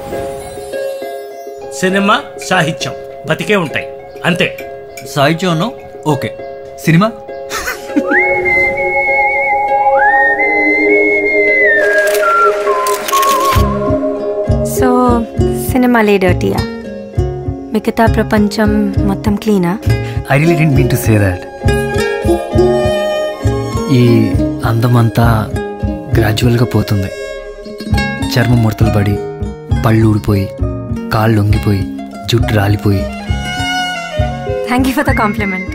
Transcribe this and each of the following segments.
Cinema సాహిత్యం బతికే ఉంటాయి అంతే సాహిత్యం ఓకే సినిమా సో సినిమా డర్టీయా మిగతా ప్రపంచం మొత్తం క్లీనా I really didn't mean to say that ఈ అందమంతా గ్రాడ్యువల్గా పోతుంది చర్మం ముడతలు పడి పళ్ళు ఊడిపోయి కాళ్ళు లొంగిపోయి జుట్టు రాలిపోయి thank you for the compliment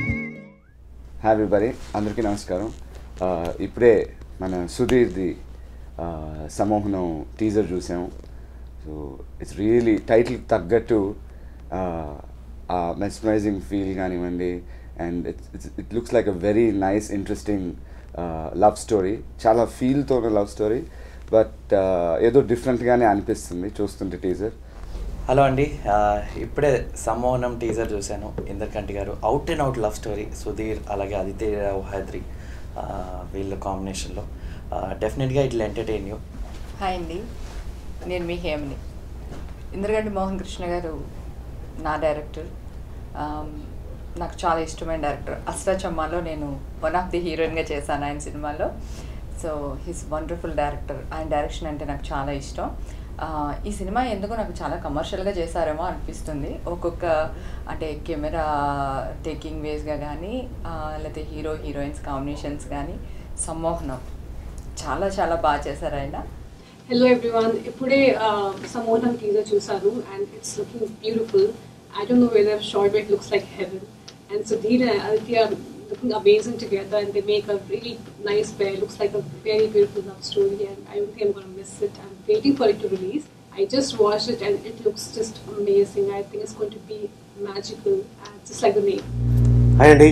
happy బరీ అందరికీ నమస్కారం ఆ, ఇప్పుడే మన సుధీర్ది ఆ, సమోహనం టీజర్ చూసాము సో ఇట్స్ రియలీ టైటిల్ తగ్గట్టు ఆ, ఆ మెస్మరైజింగ్ ఫీల్ కానివ్వండి and it's it looks like a very nice interesting love story చాలా ఫీల్తో ఉన్న లవ్ స్టోరీ బట్ ఏదో డిఫరెంట్గానే అనిపిస్తుంది చూస్తుంటే టీజర్ హలో అండి ఆ, ఇప్పుడే సమ్మోహనం టీజర్ చూశాను ఇందర్కంటి గారు out and out love story Sudheer అలాగే ఆదిత్య హైద్రి ఆ, వీళ్ళ కాంబినేషన్లో డెఫినెట్గా ఇట్లా ఎంటర్టైన్ యూ హాయ్ అండి నేను మీ హేమని ఇంద్రగంటి మోహన్ కృష్ణ గారు నా డైరెక్టర్ ఆమ్, నాకు చాలా ఇష్టమైన డైరెక్టర్ అష్టాచమ్మాలో నేను వన్ ఆఫ్ ది హీరోయిన్గా చేశాను ఆయన సినిమాలో సో హీస్ వండర్ఫుల్ డైరెక్టర్ ఆయన డైరెక్షన్ అంటే నాకు చాలా ఇష్టం ఆ, ఈ సినిమా ఎందుకో నాకు చాలా కమర్షియల్గా చేశారేమో అనిపిస్తుంది ఒక్కొక్క అంటే కెమెరా టేకింగ్ వేస్గా కానీ లేకపోతే హీరో హీరోయిన్స్ కాంబినేషన్స్ కానీ సమ్మోహనం చాలా చాలా బాగా చేశారు ఆయన హలో ఎవ్రీవన్ ఇప్పుడే సమోహనం టీజర్ చూసాను and it's looking beautiful I don't know whether short it looks like heaven and Sudheer and Aditya are looking amazing together and they make a really nice pair. Looks like a very beautiful love story and I don't think I'm going to miss it. I'm waiting for it to release. I just watched it and it looks just amazing. I think it's going to be magical and just like the name. Hi అండి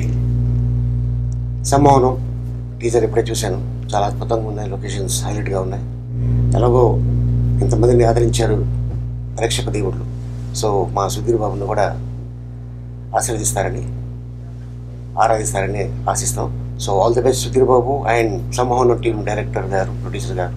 Sammohanam teaser ఇప్పుడే చూశాను చాలా అద్భుతంగా ఉన్నాయి locations హైలైట్గా ఉన్నాయి ఎలాగో ఇంతమందిని ఆదరించారు ప్రేక్షక దేవుళ్ళు సో మా సుధీర్ బాబును కూడా ఆశీర్వదిస్తారని ఆరాధిస్తారని ఆశిస్తాం so all the best Sudheer Babu and Sammohanam team director గారు ప్రొడ్యూసర్ గారు